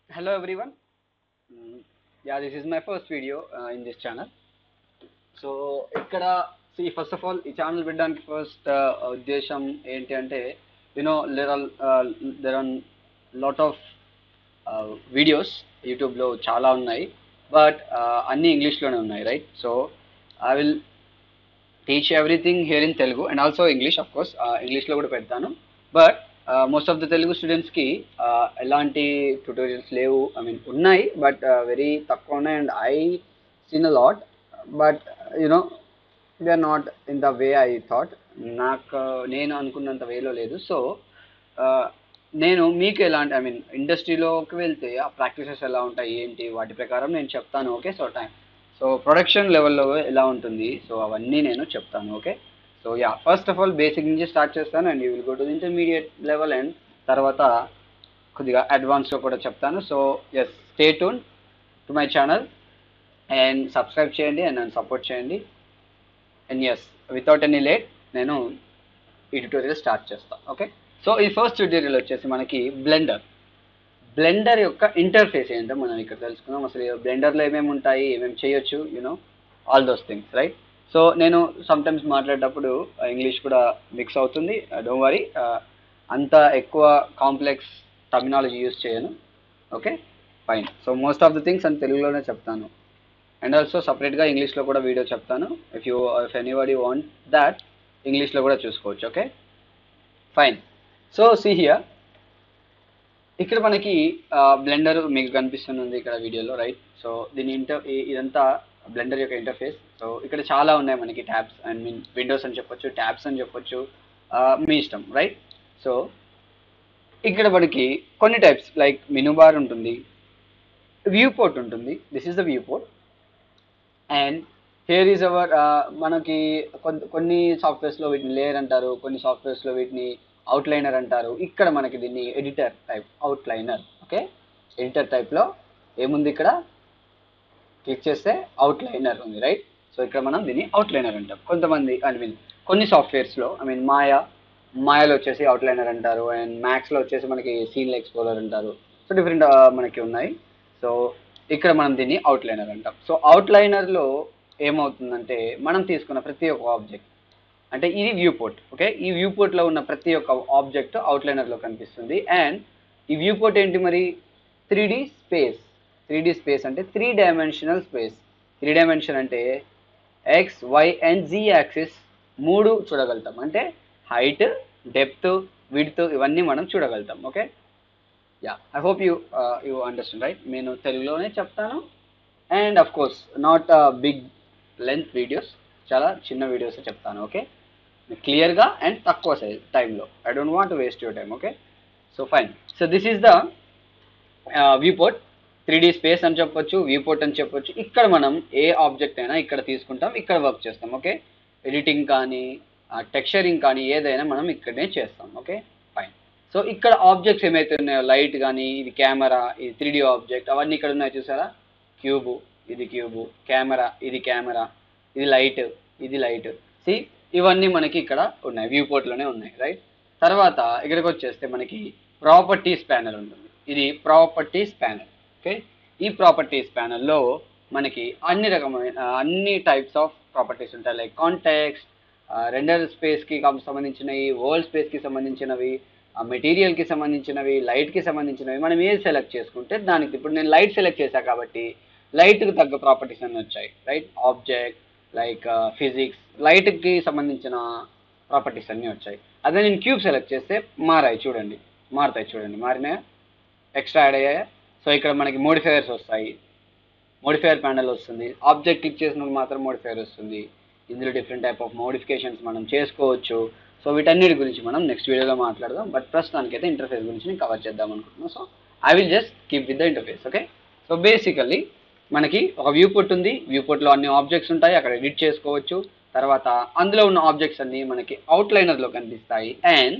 hello everyone Mm, yeah this is my first video uh, in this channel so ఇక్కడ see first of all ఈ channel పెట్టడానికి first ఉద్దేశం ఏంటి అంటే you know there are there are lot of videos యూట్యూబ్లో చాలా ఉన్నాయి but అన్నీ ఇంగ్లీష్లోనే ఉన్నాయి right so I will teach everything here in Telugu and also English of course ఇంగ్లీష్లో కూడా పెడతాను but most of the Telugu స్టూడెంట్స్కి ఎలాంటి ట్యూటోరియల్స్ లేవు ఐ మీన్ ఉన్నాయి బట్ వెరీ తక్కువ ఉన్నాయి and I seen a lot but you know they are not in the way I thought నాకు నేను అనుకున్నంత వేలో లేదు సో నేను మీకు ఎలాంటి ఐ మీన్ ఇండస్ట్రీలోకి వెళ్తే ఆ ప్రాక్టీసెస్ ఎలా ఉంటాయి ఏంటి వాటి ప్రకారం నేను చెప్తాను okay so time so production లెవెల్లో ఎలా ఉంటుంది సో అవన్నీ నేను చెప్తాను okay so yeah first of all basic నుంచి స్టార్ట్ చేస్తాను and you will go to intermediate level and తర్వాత కొద్దిగా అడ్వాన్స్లో కూడా చెప్తాను so yes stay tune to my channel and subscribe చేయండి అండ్ నన్ను సపోర్ట్ చేయండి and yes without any late నేను ఈ ట్యూటోరియల్ స్టార్ట్ చేస్తాను ఓకే సో ఈ ఫస్ట్ ట్యూటోరియల్ వచ్చేసి మనకి బ్లెండర్ బ్లెండర్ యొక్క ఇంటర్ఫేస్ ఏంటో మనం ఇక్కడ తెలుసుకుందాం అసలు బ్లెండర్లో ఏమేమి ఉంటాయి ఏమేమి చేయొచ్చు you know all those things right so నేను సమ్టైమ్స్ మాట్లాడేటప్పుడు ఇంగ్లీష్ కూడా మిక్స్ అవుతుంది డోంట్ వరీ అంత ఎక్కువ కాంప్లెక్స్ టర్మినాలజీ యూస్ చేయను okay fine so most of the things అని తెలుగులోనే చెప్తాను అండ్ ఆల్సో సపరేట్గా ఇంగ్లీష్లో కూడా వీడియో చెప్తాను if you if anybody want that ఇంగ్లీష్లో కూడా చూసుకోవచ్చు okay fine so see here ఇక్కడ మనకి బ్లెండర్ మీకు కనిపిస్తుంది ఇక్కడ వీడియోలో రైట్ సో దీని ఇంటర్ ఇదంతా బ్లెండర్ యొక్క ఇంటర్ఫేస్ సో ఇక్కడ చాలా ఉన్నాయి మనకి ట్యాబ్స్ ఐ మీన్ విండోస్ అని చెప్పొచ్చు ట్యాబ్స్ అని చెప్పొచ్చు మీ ఇష్టం రైట్ సో ఇక్కడ మనకి కొన్ని టైప్స్ లైక్ మెనూ బార్ ఉంటుంది వ్యూ పోర్ట్ ఉంటుంది this is the viewport and here is our మనకి కొన్ని సాఫ్ట్వేర్స్లో వీటిని లేయర్ అంటారు కొన్ని సాఫ్ట్వేర్స్లో వీటిని అవుట్లైనర్ అంటారు ఇక్కడ మనకి దీన్ని editor type outliner okay editor టైప్లో ఏముంది ఇక్కడ క్లిక్ చేస్తే అవుట్లైనర్ ఉంది రైట్ సో ఇక్కడ మనం దీన్ని అవుట్లైనర్ అంటాం కొంతమంది ఐ మీన్ కొన్ని సాఫ్ట్వేర్స్లో ఐ మీన్ మాయా మాయాలో వచ్చేసి అవుట్లైనర్ అంటారు అండ్ మ్యాక్స్లో వచ్చేసి మనకి సీన్ల ఎక్స్ప్లోరర్ అంటారు సో డిఫరెంట్ మనకి ఉన్నాయి సో ఇక్కడ మనం దీన్ని అవుట్లైనర్ అంటాం సో అవుట్లైనర్లో ఏమవుతుందంటే మనం తీసుకున్న ప్రతి ఒక్క ఆబ్జెక్ట్ అంటే ఇది వ్యూ పోర్ట్ ఓకే ఈ వ్యూ పోర్ట్లో ఉన్న ప్రతి ఒక్క ఆబ్జెక్ట్ అవుట్లైనర్లో కనిపిస్తుంది అండ్ ఈ వ్యూ పోర్ట్ ఏంటి మరి three D space three D space అంటే three dimensional space three dimension అంటే X Y and Z axis మూడు చూడగలుగుతాం అంటే హైట్ డెప్త్ విడ్త్ ఇవన్నీ మనం చూడగలుగుతాం okay yeah I hope you you understand right నేను తెలుగులోనే చెప్తాను and of course not big length videos చాలా చిన్న వీడియోస్ చెప్తాను ఓకే క్లియర్గా అండ్ తక్కువ సైజ్ టైంలో I don't want waste your time okay so fine so this is the viewport three D space అని చెప్పొచ్చు వ్యూ పోర్ట్ అని చెప్పొచ్చు ఇక్కడ మనం ఏ ఆబ్జెక్ట్ అయినా ఇక్కడ తీసుకుంటాం ఇక్కడ వర్క్ చేస్తాం ఓకే ఎడిటింగ్ కానీ టెక్స్చరింగ్ కానీ ఏదైనా మనం ఇక్కడనే చేస్తాం ఓకే ఫైన్ సో ఇక్కడ ఆబ్జెక్ట్స్ ఏమైతే ఉన్నాయో లైట్ కానీ ఇది కెమెరా ఇది త్రీ డీ ఆబ్జెక్ట్ అవన్నీ ఇక్కడ ఉన్నాయి చూసారా క్యూబు ఇది క్యూబు కెమెరా ఇది కెమెరా ఇది లైట్ ఇది లైట్ సి ఇవన్నీ మనకి ఇక్కడ ఉన్నాయి వ్యూ పోర్ట్లోనే ఉన్నాయి రైట్ తర్వాత ఇక్కడికి వచ్చేస్తే మనకి ప్రాపర్టీస్ ప్యానల్ ఉంటుంది ఇది ప్రాపర్టీస్ ప్యానల్ ఓకే ఈ ప్రాపర్టీస్ ప్యానల్లో మనకి అన్ని రకమైన అన్ని టైప్స్ ఆఫ్ ప్రాపర్టీస్ ఉంటాయి లైక్ కాంటాక్ట్స్ రెండర్ స్పేస్కి సంబంధించినవి వరల్డ్ స్పేస్కి సంబంధించినవి మెటీరియల్కి సంబంధించినవి లైట్కి సంబంధించినవి మనం ఏది సెలెక్ట్ చేసుకుంటే దానికి ఇప్పుడు నేను లైట్ సెలెక్ట్ చేశాను కాబట్టి లైట్కి తగ్గ ప్రాపర్టీస్ అన్నీ వచ్చాయి రైట్ ఆబ్జెక్ట్ లైక్ ఫిజిక్స్ లైట్కి సంబంధించిన ప్రాపర్టీస్ అన్నీ వచ్చాయి అదే నేను క్యూబ్ సెలెక్ట్ చేస్తే మారాయి చూడండి మారుతాయి చూడండి మారినాయా ఎక్స్ట్రా యాడ్ అయ్యాయా సో ఇక్కడ మనకి మోడిఫైయర్స్ వస్తాయి మోడిఫైయర్ ప్యానల్ వస్తుంది ఆబ్జెక్ట్ క్లిక్ చేసినప్పుడు మాత్రం మోడిఫైయర్ వస్తుంది ఇందులో డిఫరెంట్ టైప్ ఆఫ్ మోడిఫికేషన్స్ మనం చేసుకోవచ్చు సో వీటన్నిటి గురించి మనం నెక్స్ట్ వీడియోలో మాట్లాడదాం బట్ ప్రస్తుతానికైతే ఇంటర్ఫేస్ గురించి నేను కవర్ చేద్దాం అనుకుంటున్నాను so I will just keep with the interface okay so basically మనకి ఒక వ్యూ పోర్ట్ ఉంది వ్యూ పోర్ట్లో అన్ని ఆబ్జెక్ట్స్ ఉంటాయి అక్కడ ఎడిట్ చేసుకోవచ్చు తర్వాత అందులో ఉన్న ఆబ్జెక్ట్స్ అన్ని మనకి అవుట్లైనర్లో కనిపిస్తాయి అండ్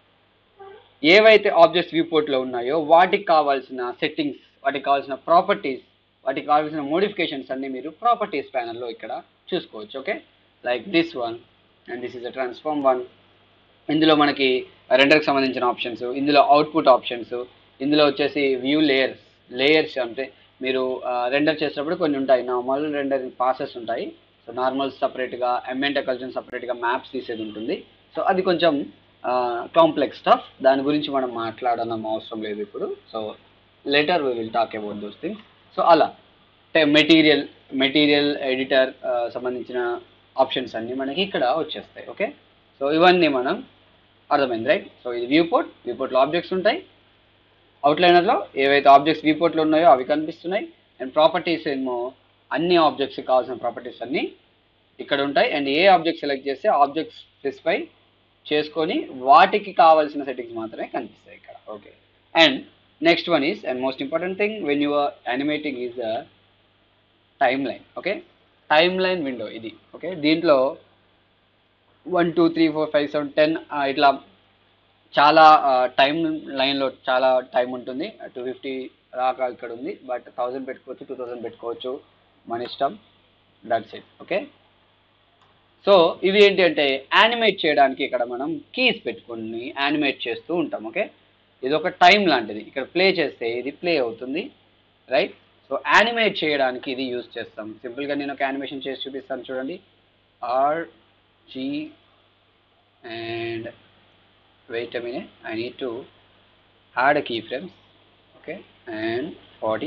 ఏవైతే ఆబ్జెక్ట్స్ వ్యూ పోర్ట్లో ఉన్నాయో వాటికి కావాల్సిన సెట్టింగ్స్ వాటికి కావాల్సిన ప్రాపర్టీస్ వాటికి కావాల్సిన మోడిఫికేషన్స్ అన్ని మీరు ప్రాపర్టీస్ ప్యానల్లో ఇక్కడ చూసుకోవచ్చు okay like this one and this is a transform one ఇందులో మనకి రెండర్కి సంబంధించిన ఆప్షన్స్ ఇందులో అవుట్పుట్ ఆప్షన్స్ ఇందులో వచ్చేసి వ్యూ లేయర్స్ లేయర్స్ అంటే మీరు రెండర్ చేసేటప్పుడు కొన్ని ఉంటాయి నార్మల్ రెండర్ పాసెస్ ఉంటాయి సో నార్మల్ సపరేట్గా ఎంఎంట్ కల్చర్ సపరేట్గా మ్యాప్స్ తీసేది ఉంటుంది సో అది కొంచెం కాంప్లెక్స్ స్టఫ్ దాని గురించి మనం మాట్లాడడం అవసరం లేదు ఇప్పుడు so later we will talk about those things so అలా మెటీరియల్ మెటీరియల్ ఎడిటర్ సంబంధించిన ఆప్షన్స్ అన్నీ మనకి ఇక్కడ వచ్చేస్తాయి ఓకే సో ఇవన్నీ మనం అర్థమైంది రైట్ సో ఇది వ్యూ పోర్ట్ వ్యూ పోర్ట్లో ఆబ్జెక్ట్స్ ఉంటాయి అవుట్లైనర్లో ఏవైతే ఆబ్జెక్ట్స్ వ్యూ పోర్ట్లో ఉన్నాయో అవి కనిపిస్తున్నాయి అండ్ ప్రాపర్టీస్ ఏమో అన్ని ఆబ్జెక్ట్స్ కావాల్సిన ప్రాపర్టీస్ అన్నీ ఇక్కడ ఉంటాయి అండ్ ఏ ఆబ్జెక్ట్ సెలెక్ట్ చేస్తే ఆబ్జెక్ట్స్ స్పెసిఫై చేసుకొని వాటికి కావాల్సిన సెట్టింగ్స్ మాత్రమే కనిపిస్తాయి ఇక్కడ okay and next one is and most important thing when your animating is the timeline okay timeline window ఇది ఓకే దీంట్లో one two three four five seven ten ఇట్లా చాలా టైం లైన్లో చాలా టైం ఉంటుంది టూ ఫిఫ్టీ దాకా ఇక్కడ ఉంది బట్ థౌజండ్ పెట్టుకోవచ్చు టూ థౌజండ్ పెట్టుకోవచ్చు మన ఇష్టం దట్స్ ఇట్ ఓకే సో ఇవి ఏంటి అంటే యానిమేట్ చేయడానికి ఇక్కడ మనం కీస్ పెట్టుకుని యానిమేట్ చేస్తూ ఉంటాం ఓకే ఇది ఒక టైం లాంటిది ఇక్కడ ప్లే చేస్తే ఇది ప్లే అవుతుంది రైట్ సో యానిమేట్ చేయడానికి ఇది యూజ్ చేస్తాం సింపుల్గా నేను ఒక యానిమేషన్ చేసి చూపిస్తాను చూడండి R Z and wait a minute I need to add a keyframes okay and 40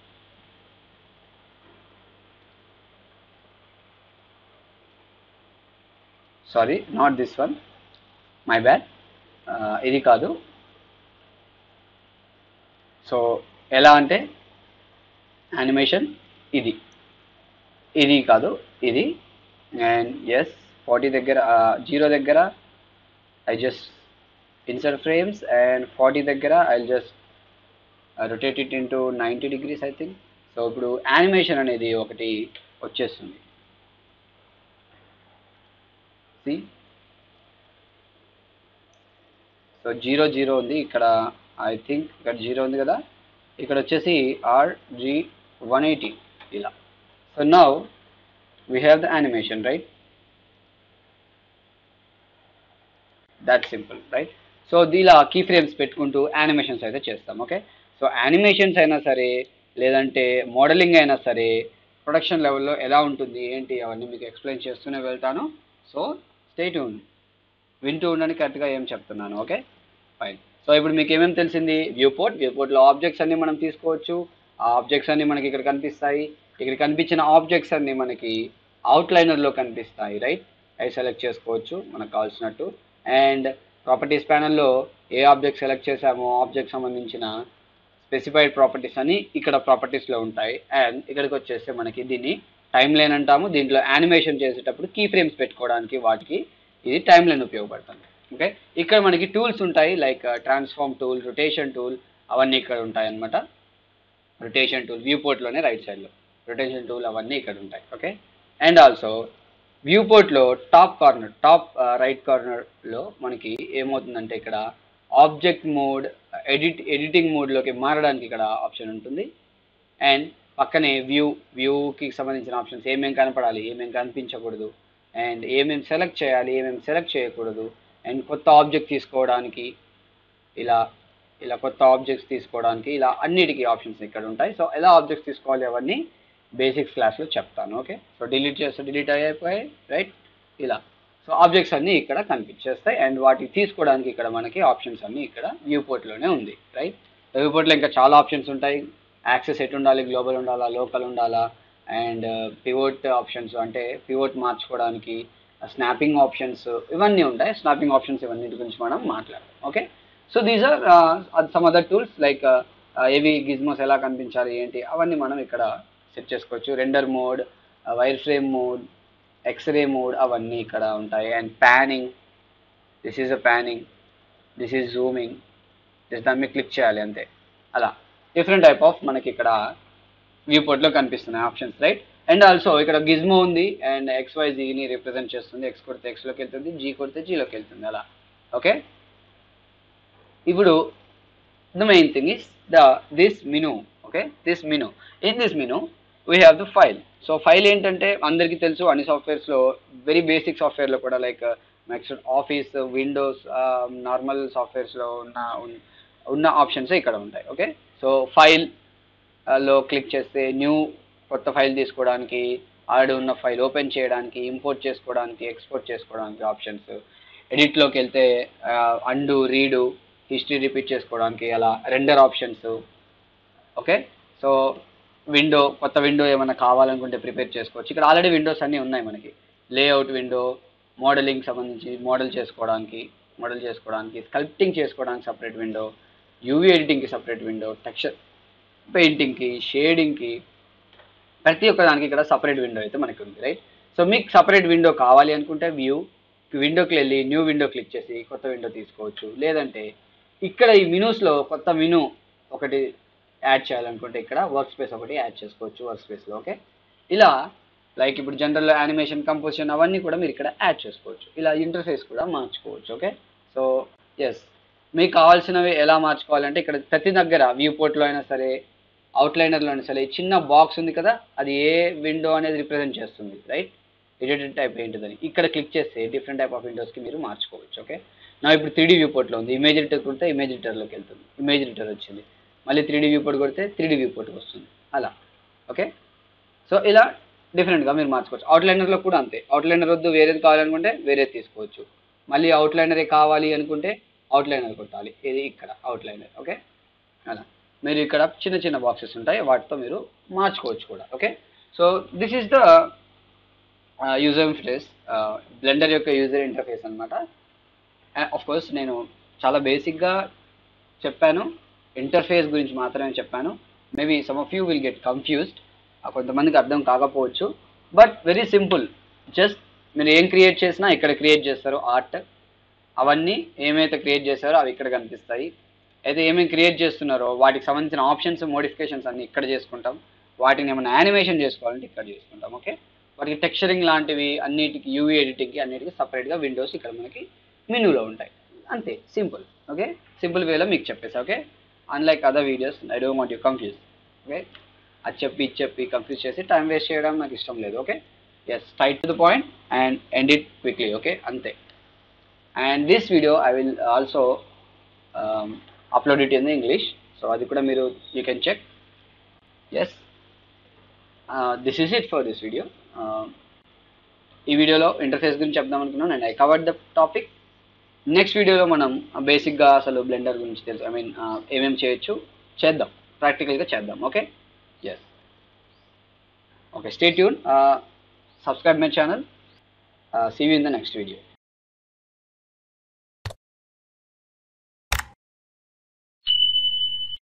sorry not this one my bad ఇది కాదు సో ఎలా అంటే యానిమేషన్ ఇది ఇది కాదు ఇది అండ్ ఎస్ ఫార్టీ దగ్గర జీరో దగ్గర I just insert frames and forty దగ్గర I just rotate it into ninety degrees I think so ఇప్పుడు యానిమేషన్ అనేది ఒకటి వచ్చేస్తుంది సి సో జీరో జీరో ఉంది ఇక్కడ ఐ థింక్ ఇక్కడ జీరో ఉంది కదా ఇక్కడ వచ్చేసి ఆర్ జీ వన్ ఎయిటీ ఇలా so now we have the animation right that simple right so ఇలా కీ ఫ్రేమ్స్ పెట్టుకుంటూ యానిమేషన్స్ అయితే చేస్తాం ఓకే సో యానిమేషన్స్ అయినా సరే లేదంటే మోడలింగ్ అయినా సరే ప్రొడక్షన్ లెవెల్లో ఎలా ఉంటుంది ఏంటి అవన్నీ మీకు ఎక్స్ప్లెయిన్ చేస్తూనే వెళ్తాను సో స్టే ట్యూన్ వింటూ ఉండండి కరెక్ట్గా ఏం చెప్తున్నాను ఓకే ఫైన్ సో ఇప్పుడు మీకు ఏమేమి తెలిసింది వ్యూ పోర్ట్ వ్యూ పోర్ట్లో ఆబ్జెక్ట్స్ అన్ని మనం తీసుకోవచ్చు ఆ ఆబ్జెక్ట్స్ అన్ని మనకి ఇక్కడ కనిపిస్తాయి ఇక్కడ కనిపించిన ఆబ్జెక్ట్స్ అన్ని మనకి అవుట్లైనర్లో కనిపిస్తాయి రైట్ అవి సెలెక్ట్ చేసుకోవచ్చు మనకు కావాల్సినట్టు అండ్ ప్రాపర్టీస్ ప్యానల్లో ఏ ఆబ్జెక్ట్ సెలెక్ట్ చేసామో ఆబ్జెక్ట్ సంబంధించిన స్పెసిఫైడ్ ప్రాపర్టీస్ అని ఇక్కడ ప్రాపర్టీస్లో ఉంటాయి అండ్ ఇక్కడికి వచ్చేస్తే మనకి దీన్ని టైం లైన్ అంటాము దీంట్లో యానిమేషన్ చేసేటప్పుడు కీ ఫ్రేమ్స్ పెట్టుకోవడానికి వాటికి ఇది టైం లైన్ ఉపయోగపడుతుంది ఓకే ఇక్కడ మనకి టూల్స్ ఉంటాయి like transform tool rotation tool అవన్నీ ఇక్కడ ఉంటాయి అన్నమాట రొటేషన్ టూల్ వ్యూ పోర్ట్లోనే రైట్ సైడ్లో రొటేషన్ టూల్ అవన్నీ ఇక్కడ ఉంటాయి ఓకే అండ్ ఆల్సో వ్యూ పోర్ట్లో టాప్ కార్నర్ టాప్ రైట్ కార్నర్లో మనకి ఏమవుతుందంటే ఇక్కడ ఆబ్జెక్ట్ మోడ్ ఎడిట్ ఎడిటింగ్ మోడ్లోకి మారడానికి ఇక్కడ ఆప్షన్ ఉంటుంది అండ్ పక్కనే వ్యూ వ్యూకి సంబంధించిన ఆప్షన్స్ ఏమేం కనపడాలి ఏమేం కనిపించకూడదు అండ్ ఏమేమి సెలెక్ట్ చేయాలి ఏమేమి సెలెక్ట్ చేయకూడదు అండ్ కొత్త ఆబ్జెక్ట్ తీసుకోవడానికి ఇలా ఇలా కొత్త ఆబ్జెక్ట్స్ తీసుకోవడానికి ఇలా అన్నిటికీ ఆప్షన్స్ ఇక్కడ ఉంటాయి సో ఎలా ఆబ్జెక్ట్స్ తీసుకోవాలి అవన్నీ బేసిక్స్ క్లాస్లో చెప్తాను ఓకే సో డిలీట్ చేస్తే డిలీట్ అయిపోయాయి రైట్ ఇలా సో ఆబ్జెక్ట్స్ అన్నీ ఇక్కడ కనిపించేస్తాయి అండ్ వాటికి తీసుకోవడానికి ఇక్కడ మనకి ఆప్షన్స్ అన్నీ ఇక్కడ వ్యూ పోర్ట్లోనే ఉంది రైట్ వ్యూ పోర్ట్లో ఇంకా చాలా ఆప్షన్స్ ఉంటాయి యాక్సెస్ ఎటు ఉండాలి గ్లోబల్ ఉండాలా లోకల్ ఉండాలా అండ్ పివోట్ ఆప్షన్స్ అంటే పివోట్ మార్చుకోవడానికి స్నాపింగ్ ఆప్షన్స్ ఇవన్నీ ఉంటాయి స్నాపింగ్ ఆప్షన్స్ ఇవన్నీ గురించి మనం మాట్లాడదాం okay so these are some other tools like ఏవి గిజ్మోస్ ఎలా కనిపించాలి ఏంటి అవన్నీ మనం ఇక్కడ సెట్ చేసుకోవచ్చు render mode wire frame mode x-ray mode అవన్నీ ఇక్కడ ఉంటాయి and panning this is a panning this is zooming this దాని మీద క్లిక్ చేయాలి అంతే అలా డిఫరెంట్ టైప్ ఆఫ్ మనకి ఇక్కడ వ్యూ పోర్ట్లో కనిపిస్తున్నాయి ఆప్షన్స్ రైట్ అండ్ ఆల్సో ఇక్కడ గిజ్మో ఉంది అండ్ ఎక్స్ వై జీని రిప్రజెంట్ చేస్తుంది ఎక్స్ కొడితే ఎక్స్లోకి వెళ్తుంది జీ కొడితే జీలోకి వెళ్తుంది అలా ఓకే ఇప్పుడు the main thing is the this menu okay this menu in this menu we have the file so file ఏంటంటే అందరికీ తెలుసు అన్ని సాఫ్ట్వేర్స్లో వెరీ బేసిక్ సాఫ్ట్వేర్లో కూడా like next Office Windows normal సాఫ్ట్వేర్స్లో ఉన్న ఉన్న ఆప్షన్స్ ఇక్కడ ఉంటాయి ఓకే సో ఫైల్ లో క్లిక్ చేస్తే న్యూ కొత్త ఫైల్ తీసుకోవడానికి ఆల్రెడీ ఉన్న ఫైల్ ఓపెన్ చేయడానికి ఇంపోర్ట్ చేసుకోవడానికి ఎక్స్పోర్ట్ చేసుకోవడానికి ఆప్షన్స్ ఎడిట్లోకి వెళ్తే అండు రీడు హిస్టరీ రిపీట్ చేసుకోవడానికి అలా render options okay so window కొత్త విండో ఏమైనా కావాలనుకుంటే ప్రిపేర్ చేసుకోవచ్చు ఇక్కడ ఆల్రెడీ విండోస్ అన్నీ ఉన్నాయి మనకి లేఅవుట్ విండో మోడలింగ్ సంబంధించి మోడల్ చేసుకోవడానికి మోడల్ చేసుకోవడానికి స్కల్ప్టింగ్ చేసుకోవడానికి సపరేట్ విండో యూవీ ఎడిటింగ్కి సపరేట్ విండో టెక్స్చర్ పెయింటింగ్కి షేడింగ్కి ప్రతి ఒక్క దానికి ఇక్కడ సపరేట్ విండో అయితే మనకి ఉంది రైట్ సో మీకు సపరేట్ విండో కావాలి అనుకుంటే వ్యూ విండోకి వెళ్ళి న్యూ విండో క్లిక్ చేసి కొత్త విండో తీసుకోవచ్చు లేదంటే ఇక్కడ ఈ మెనూస్లో కొత్త మెనూ ఒకటి యాడ్ చేయాలనుకుంటే ఇక్కడ వర్క్ స్పేస్ ఒకటి యాడ్ చేసుకోవచ్చు వర్క్ స్పేస్లో ఓకే ఇలా లైక్ ఇప్పుడు జనరల్ యానిమేషన్ కంపోజిషన్ అవన్నీ కూడా మీరు ఇక్కడ యాడ్ చేసుకోవచ్చు ఇలా ఇంటర్ఫేస్ కూడా మార్చుకోవచ్చు ఓకే సో ఎస్ మీకు కావాల్సినవి ఎలా మార్చుకోవాలంటే ఇక్కడ ప్రతి దగ్గర వ్యూ పోర్ట్లో అయినా సరే అవుట్లైనర్లో అయినా సరే చిన్న బాక్స్ ఉంది కదా అది ఏ విండో అనేది రిప్రజెంట్ చేస్తుంది రైట్ ఎడిటెడ్ టైప్ ఏంటిదని ఇక్కడ క్లిక్ చేస్తే డిఫరెంట్ టైప్ ఆఫ్ విండోస్కి మీరు మార్చుకోవచ్చు ఓకే నా ఇప్పుడు త్రీ డీ వ్యూ పోర్ట్లో ఉంది ఇమేజ్ ఎడిటర్ కొడితే ఇమేజ్ ఎడిటర్లోకి వెళ్తుంది ఇమేజ్ ఎడిటర్ వచ్చింది మళ్ళీ త్రీ డీ వ్యూ పోర్ట్ కొడితే త్రీ డీ వ్యూ పోర్ట్కి వస్తుంది అలా ఓకే సో ఇలా డిఫరెంట్గా మీరు మార్చుకోవచ్చు అవుట్లైనర్లో కూడా అంతే అవుట్లైనర్ వద్దు వేరేది కావాలనుకుంటే వేరేది తీసుకోవచ్చు మళ్ళీ అవుట్లైనరే కావాలి అనుకుంటే అవుట్లైనర్ కొట్టాలి ఇది ఇక్కడ అవుట్లైనర్ ఓకే అలా మీరు ఇక్కడ చిన్న చిన్న బాక్సెస్ ఉంటాయి వాటితో మీరు మార్చుకోవచ్చు కూడా okay so this is the user interface Blender యొక్క యూజర్ ఇంటర్ఫేస్ అనమాట ఆఫ్ కోర్స్ నేను చాలా బేసిక్గా చెప్పాను ఇంటర్ఫేస్ గురించి మాత్రమే చెప్పాను maybe some of you will get confused కొంతమందికి అర్థం కాకపోవచ్చు బట్ వెరీ సింపుల్ జస్ట్ మీరు ఏం క్రియేట్ చేసినా ఇక్కడ క్రియేట్ చేస్తారు ఆర్ట్ అవన్నీ ఏమైతే క్రియేట్ చేస్తారో అవి ఇక్కడ కనిపిస్తాయి అయితే ఏమేమి క్రియేట్ చేస్తున్నారో వాటికి సంబంధించిన ఆప్షన్స్ మోడిఫికేషన్స్ అన్ని ఇక్కడ చేసుకుంటాం వాటిని ఏమైనా యానిమేషన్ చేసుకోవాలంటే ఇక్కడ చేసుకుంటాం ఓకే వాటికి టెక్స్చరింగ్ లాంటివి అన్నిటికి యూవీ ఎడిటింగ్కి అన్నిటికి సపరేట్గా విండోస్ ఇక్కడ మనకి మెనూలో ఉంటాయి అంతే సింపుల్ ఓకే సింపుల్ వేలో మీకు చెప్పేసా okay unlike other videos I don't want you confuse okay అది చెప్పి ఇది చెప్పి కన్ఫ్యూజ్ చేసి టైం వేస్ట్ చేయడం నాకు ఇష్టం లేదు okay yes straight to the point and end it quickly okay అంతే and this video I will also upload it in English so అది కూడా మీరు you can check yes this is it for this video ఈ వీడియోలో ఇంటర్ఫేస్ గురించి చెప్దాం అనుకున్నాను and I covered the topic next వీడియోలో మనం బేసిక్గా అసలు బ్లెండర్ గురించి తెలుసు ఐ మీన్ ఏమేమి చేయొచ్చు చేద్దాం ప్రాక్టికల్గా చేద్దాం okay yes okay stay tune subscribe my channel see you in the next video